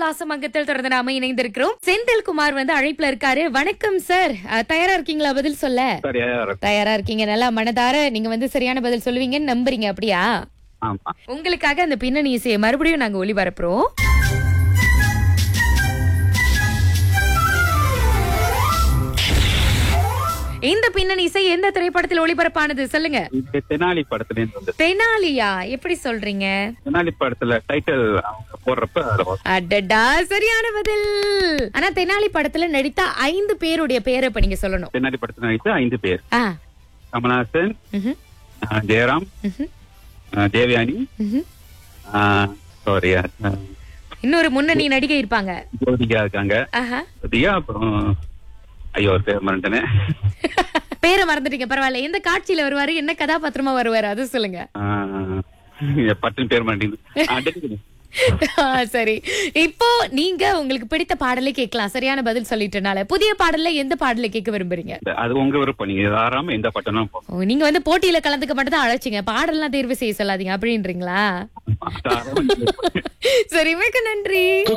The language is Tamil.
பாசமங்கத்தில் தொடர்ந்து நாம இணைந்திருக்கிறோம் செந்தில் குமார் வந்து அழைப்புல இருக்காரு வணக்கம் சார் அஹ், தயாரா இருக்கீங்களா பதில் சொல்ல சரியா இருக்கும் தயாரா இருக்கீங்க நல்லா மனதார நீங்க வந்து சரியான பதில் சொல்லுவீங்கன்னு நம்புறீங்க அப்படியா ஆமா உங்களுக்காக அந்த பின்னணி இசையை மறுபடியும் நாங்க ஒளிபரப்புறோம் இந்த பின்னணி இசை எந்த திரைப்படத்தில் ஒளிபரப்பானது சொல்லுங்க இது தெனாலி படத்துல இருந்து வந்தது தெனாலியா எப்படி சொல்றீங்க தெனாலி படத்துல டைட்டில் அவங்க போடுறப்ப அதுல வரும். அடடா சரியான பதில் ஆனா தெனாலி படத்துல நடித்த ஐந்து பேருடைய பேரை இப்ப நீங்க சொல்லணும் தெனாலி படத்துல நடித்த ஐந்து பேர் ஆ கமலஹாசன் ம்ஹும், அஹ், ஜெயராம் ம்ஹும், அஹ், தேவயானி ம்ஹும். சாரி இன்னொரு முன்னணி நடிகை இருப்பாங்க ஜோதிகா இருக்காங்க ஆஹா ஜோதிகா அப்புறம் ஐயோ ஒரு பேர் மறந்துட்டேனே பேரை மறந்துட்டீங்க பரவாயில்ல எந்த காட்சியில வருவாரு என்ன கதாபாத்திரமா வருவாரு அது சொல்லுங்க அஹ், பட்டுன்னு பேர் மாட்டேங்குது ஆ, சரி இப்போ நீங்க உங்களுக்கு பிடித்த பாடலை கேட்கலாம் சரியான பதில் சொல்லிட்டனால புதிய பாடல்ல எந்த பாடலை கேட்க விரும்புறீங்க அது உங்க விருப்பம் நீங்க தாராம எந்த பட்டனும் ஓ, நீங்க வந்து போட்டியில கலந்துக்க மட்டும் தான் அழைச்சிங்க பாடல்லாம் தேர்வு செய்ய சொல்லாதீங்க அப்படின்றீங்களா தாராளமா சரி மிக்க நன்றி